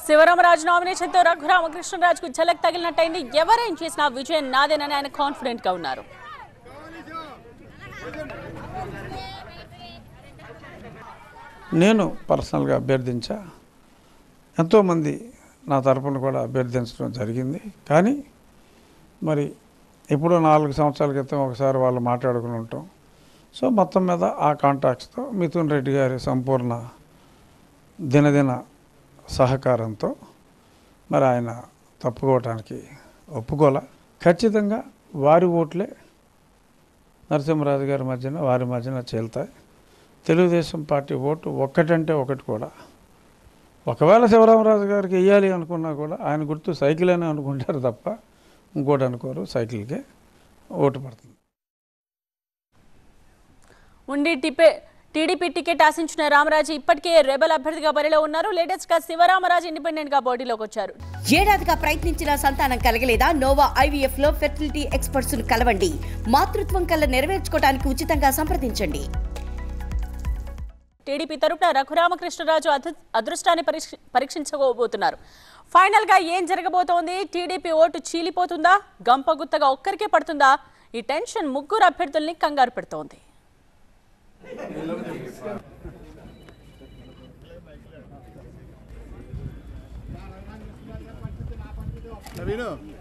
శివరామరాజు నామినేషన్తో రఘురామకృష్ణరాజుకు ఝలక్ తగిలినట్టయింది ఎవరేం చేసినా విజయం నాదేనని ఆయన కాన్ఫిడెంట్ గా ఉన్నారు నేను పర్సనల్గా అభ్యర్థించా ఎంతోమంది నా తరపున కూడా అభ్యర్థించడం జరిగింది కానీ మరి ఎప్పుడో నాలుగు సంవత్సరాల క్రితం ఒకసారి వాళ్ళు మాట్లాడుకుని ఉంటాం సో మొత్తం మీద ఆ కాంటాక్ట్స్తో మిథున్ రెడ్డి గారి సంపూర్ణ దినదిన సహకారంతో మరి ఆయన తప్పుకోవటానికి ఒప్పుకోలే ఖచ్చితంగా వారి ఓట్లే నరసింహరాజు గారి మధ్యన వారి మధ్యన చేలుతాయి తెలుగుదేశం పార్టీ ఓటు ఒక్కటంటే ఒకటి కూడా ఒకవేళ శివరామరాజు గారికి వెయ్యాలి అనుకున్నా కూడా ఆయన గుర్తు సైకిల్ అని అనుకుంటారు తప్ప ఇంకోటి అనుకోరు సైకిల్కే ఓటు పడుతుంది ఉండి టిపే టీడీపీ టికెట్ ఆశించిన రామరాజు ఇప్పటికే రెబల్ అభ్యర్థిగా బరిలో ఉన్నారు లేటెస్ట్ గా శివరామరాజు ఇండిపెండెంట్ గా పోటీలోకి వచ్చారు ఏడాదిగా ప్రయత్నించిన సంతానం కలగలేదా నోవా ఐవీఎఫ్ లో ఫెర్టిలిటీ ఎక్స్పర్ట్స్ ను కలవండి మాతృత్వం కల్లా నెరవేర్చుకోవడానికి ఉచితంగా సంప్రదించండి టీడీపీ తరపున రఘురామకృష్ణరాజు అదృ అదృష్టాన్ని పరీక్ష పరీక్షించబోతున్నారు ఫైనల్ గా ఏం జరగబోతోంది టీడీపీ ఓటు చీలిపోతుందా గంపగుత్తగా ఒక్కరికే పడుతుందా ఈ టెన్షన్ ముగ్గురు అభ్యర్థుల్ని కంగారు పెడుతోంది నవీను